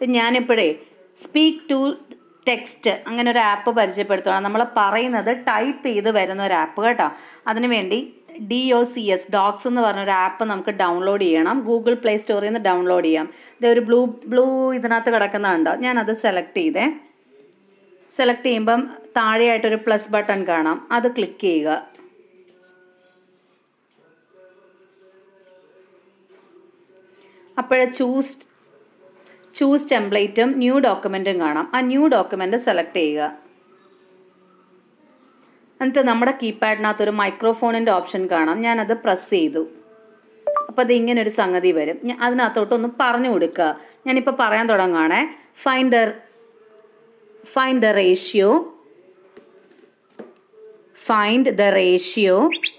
ഇത് ഞാനിപ്പോഴേ speak to text അങ്ങനെ ഒരു ആപ്പ് പരിചയപ്പെടുത്തുകയാണ് നമ്മൾ പറയുന്നത് ടൈപ്പ് ചെയ്ത് വരുന്ന ഒരു ആപ്പ് കേട്ടോ അതിനുവേണ്ടി D O C S Docs എന്ന് പറഞ്ഞൊരു ആപ്പ് നമുക്ക് ഡൗൺലോഡ് ചെയ്യണം ഗൂഗിൾ പ്ലേ സ്റ്റോറിൽ നിന്ന് ഡൗൺലോഡ് ചെയ്യാം ഇത് ഒരു ബ്ലൂ ബ്ലൂ ഇതിനകത്ത് കിടക്കുന്നുണ്ടോ ഞാനത് സെലക്ട് ചെയ്തേ സെലക്ട് ചെയ്യുമ്പം താഴെയായിട്ടൊരു പ്ലസ് ബട്ടൺ കാണാം അത് ക്ലിക്ക് ചെയ്യുക അപ്പോഴേ ചൂസ് ചൂസ് ടെംപ്ലേറ്റും ന്യൂ ഡോക്യുമെൻറ്റും കാണാം ആ ന്യൂ ഡോക്യുമെൻ്റ് സെലക്ട് ചെയ്യുക എന്നിട്ട് നമ്മുടെ കീപാഡിനകത്ത് ഒരു മൈക്രോഫോണിൻ്റെ ഓപ്ഷൻ കാണാം ഞാനത് പ്രസ് ചെയ്തു അപ്പോൾ അത് ഇങ്ങനെ ഒരു സംഗതി വരും ഞാൻ അതിനകത്തോട്ടൊന്ന് പറഞ്ഞു കൊടുക്കുക ഞാനിപ്പോൾ പറയാൻ തുടങ്ങുകയാണേ find the find the ratio find the ratio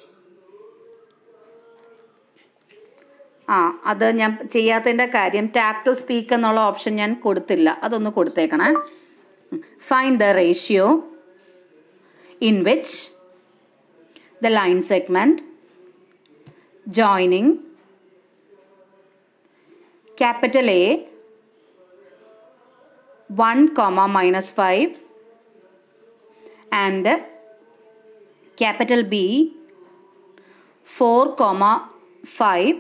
ആ അത് ഞാൻ ചെയ്യാത്തതിൻ്റെ കാര്യം ടാപ്പ് ടു സ്പീക്ക് എന്നുള്ള ഓപ്ഷൻ ഞാൻ കൊടുത്തില്ല അതൊന്ന് കൊടുത്തേക്കണേ find the ratio in which the line segment joining capital A 1 comma minus 5 and capital B 4 comma 5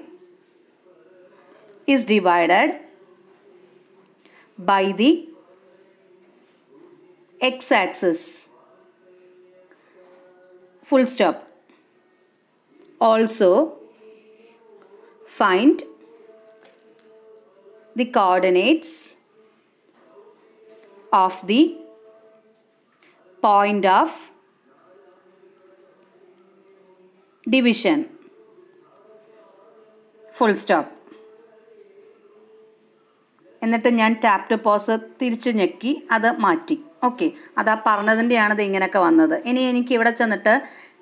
is divided by the x-axis full stop also find the coordinates of the point of division full stop എന്നിട്ട് ഞാൻ tap to pose തിരിച്ചു ഞെക്കി അത് മാറ്റി okay അതാ പറഞ്ഞതിൻ്റെയാണ് ഇത് ഇങ്ങനെയൊക്കെ വന്നത് ഇനി എനിക്ക് ഇവിടെ ചെന്നിട്ട്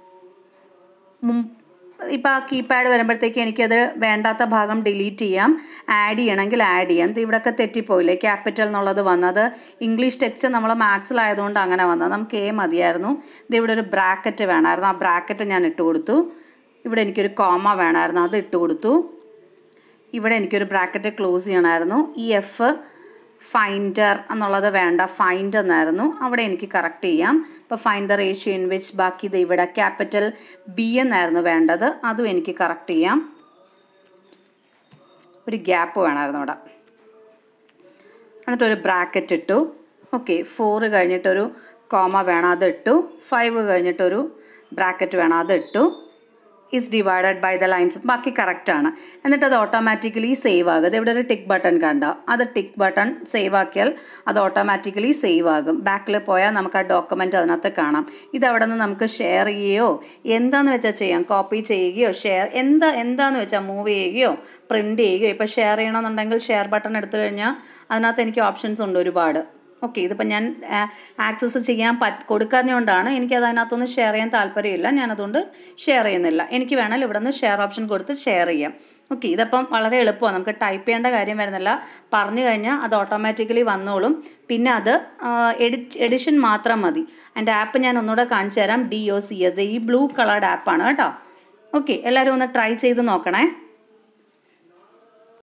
ഇപ്പോൾ ആ കീപാഡ് വരുമ്പോഴത്തേക്ക് എനിക്കത് വേണ്ടാത്ത ഭാഗം ഡിലീറ്റ് ചെയ്യാം ആഡ് ചെയ്യണമെങ്കിൽ ആഡ് ചെയ്യാം ഇത് ഇവിടെയൊക്കെ തെറ്റിപ്പോയില്ലേ ക്യാപിറ്റൽ എന്നുള്ളത് വന്നത് ഇംഗ്ലീഷ് ടെക്സ്റ്റ് നമ്മൾ മാത്സിലായതുകൊണ്ട് അങ്ങനെ വന്നത് നമുക്ക് എ മതിയായിരുന്നു ഇത് ഇവിടെ ഒരു ബ്രാക്കറ്റ് വേണമായിരുന്നു ആ ബ്രാക്കറ്റ് ഞാൻ ഇട്ട് കൊടുത്തു ഇവിടെ എനിക്കൊരു കോമ വേണമായിരുന്നു അത് ഇട്ട് കൊടുത്തു ഇവിടെ എനിക്കൊരു ബ്രാക്കറ്റ് ക്ലോസ് ചെയ്യണമായിരുന്നു ഈ എഫ് ഫൈൻഡർ എന്നുള്ളത് വേണ്ട ഫൈൻഡ് എന്നായിരുന്നു അവിടെ എനിക്ക് കറക്റ്റ് ചെയ്യാം ഇപ്പോൾ find the ratio in which ബാക്കി ഇത് ഇവിടെ ക്യാപിറ്റൽ ബി എന്നായിരുന്നു വേണ്ടത് അതും എനിക്ക് കറക്റ്റ് ചെയ്യാം ഒരു ഗ്യാപ്പ് വേണമായിരുന്നു ഇവിടെ എന്നിട്ട് ഒരു ബ്രാക്കറ്റ് ഇട്ടു ഓക്കെ ഫോറ് കഴിഞ്ഞിട്ടൊരു കോമ വേണം അത് ഇട്ടു ഫൈവ് കഴിഞ്ഞിട്ടൊരു ബ്രാക്കറ്റ് വേണം അത് ഇട്ടു is divided by the lines ബാക്കി കറക്റ്റാണ് എന്നിട്ട് അത് ഓട്ടോമാറ്റിക്കലി സേവ് ആകും ഇത് ഇവിടെ ഒരു ടിക്ക് ബട്ടൺ കണ്ടോ അത് ടിക്ക് ബട്ടൺ സേവ് ആക്കിയാൽ അത് ഓട്ടോമാറ്റിക്കലി സേവ് ആകും ബാക്കിൽ പോയാൽ നമുക്ക് ആ ഡോക്യുമെൻ്റ് അതിനകത്ത് കാണാം ഇത് അവിടെ നിന്ന് നമുക്ക് ഷെയർ ചെയ്യുകയോ എന്താന്ന് വെച്ചാൽ ചെയ്യാം കോപ്പി ചെയ്യുകയോ ഷെയർ എന്താ എന്താന്ന് വെച്ചാൽ മൂവ് ചെയ്യുകയോ പ്രിൻ്റ് ചെയ്യുകയോ ഇപ്പോൾ ഷെയർ ചെയ്യണമെന്നുണ്ടെങ്കിൽ ഷെയർ ബട്ടൺ എടുത്തു കഴിഞ്ഞാൽ അതിനകത്ത് എനിക്ക് ഓപ്ഷൻസ് ഉണ്ട് ഒരുപാട് ഓക്കെ ഇതിപ്പോൾ ഞാൻ ആക്സസ് ചെയ്യാൻ പറ്റ് കൊടുക്കാഞ്ഞുകൊണ്ടാണ് എനിക്ക് അതിനകത്തൊന്നും ഷെയർ ചെയ്യാൻ താല്പര്യമില്ല ഞാനതുകൊണ്ട് ഷെയർ ചെയ്യുന്നില്ല എനിക്ക് വേണമെങ്കിൽ ഇവിടെ നിന്ന് ഷെയർ ഓപ്ഷൻ കൊടുത്ത് ഷെയർ ചെയ്യാം ഓക്കെ ഇതിപ്പം വളരെ എളുപ്പമാണ് നമുക്ക് ടൈപ്പ് ചെയ്യേണ്ട കാര്യം വരുന്നില്ല പറഞ്ഞു കഴിഞ്ഞാൽ അത് ഓട്ടോമാറ്റിക്കലി വന്നോളും പിന്നെ അത് എഡിറ്റ് എഡിഷൻ മാത്രം മതി എൻ്റെ ആപ്പ് ഞാൻ ഒന്നുകൂടെ കാണിച്ചു തരാം ഡി ഒ സി എസ് ഈ ബ്ലൂ കളർഡ് ആപ്പാണ് കേട്ടോ ഓക്കെ എല്ലാവരും ഒന്ന് ട്രൈ ചെയ്ത് നോക്കണേ